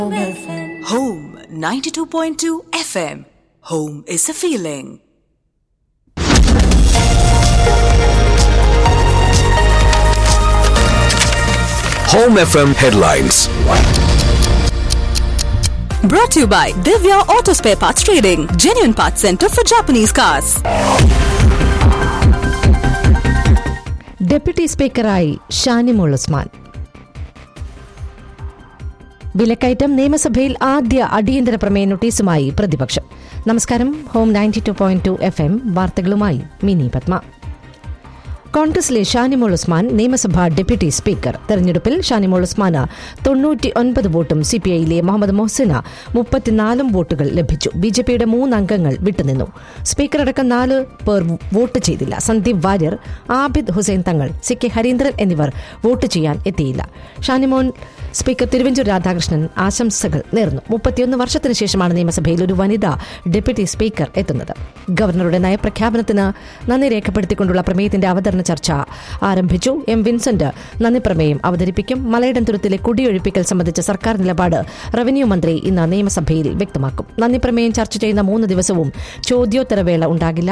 Home 92.2 FM. Home is a feeling. Home FM headlines. Brought to you by Divya Auto Spare Parts Trading, genuine parts center for Japanese cars. Deputy സ്പീക്കറായി ഷാനിമോൾ ഉസ്മാൻ വിലക്കയറ്റം നിയമസഭയിൽ ആദ്യ അടിയന്തര പ്രമേയ നോട്ടീസുമായി പ്രതിപക്ഷം നമസ്കാരം home ninety two point two F M വാർത്തകളുമായി മിനി പത്മ കോൺഗ്രസിലെ ഷാനിമോൾ ഉസ്മാൻ നിയമസഭാ ഡെപ്യൂട്ടി സ്പീക്കർ തെരഞ്ഞെടുപ്പിൽ ഷാനിമോൾ ഉസ്മാന് തൊണ്ണൂറ്റി ഒൻപത് വോട്ടും സിപിഐയിലെ മുഹമ്മദ് മൊഹസിന് മുപ്പത്തിനാലും വോട്ടുകൾ ലഭിച്ചു ബി ജെ പിയുടെ മൂന്ന് അംഗങ്ങൾ വിട്ടുനിന്നു സ്പീക്കർ അടക്കം നാല് പേർ വോട്ട് ചെയ്തില്ല സന്ദീപ് വാര്യർ ആബിദ് ഹുസൈൻ തങ്ങൾ സി കെ ഹരീന്ദ്രൻ എന്നിവർ വോട്ട് ചെയ്യാൻ എത്തിയില്ല ഷാനിമോൻ സ്പീക്കർ തിരുവഞ്ചൂർ രാധാകൃഷ്ണൻ ആശംസകൾ നേർന്നു മുപ്പത്തിയൊന്ന് വർഷത്തിന് ശേഷമാണ് നിയമസഭയിൽ ഒരു വനിതാ ഡെപ്യൂട്ടി സ്പീക്കർ എത്തുന്നത് ഗവർണറുടെ നയപ്രഖ്യാപനത്തിന് നന്ദി രേഖപ്പെടുത്തിക്കൊണ്ടുള്ള പ്രമേയത്തിന്റെ അവതരണ ചർച്ച ആരംഭിച്ചു എം വിൻസെന്റ് നന്ദി പ്രമേയം അവതരിപ്പിക്കും മലയിടം തുരുത്തിലെ കുടിയൊഴിപ്പിക്കൽ സംബന്ധിച്ച സർക്കാർ നിലപാട് റവന്യൂ മന്ത്രി ഇന്ന് നിയമസഭയിൽ വ്യക്തമാക്കും നന്ദി പ്രമേയം ചർച്ച ചെയ്യുന്ന മൂന്ന് ദിവസവും ചോദ്യോത്തരവേള ഉണ്ടാകില്ല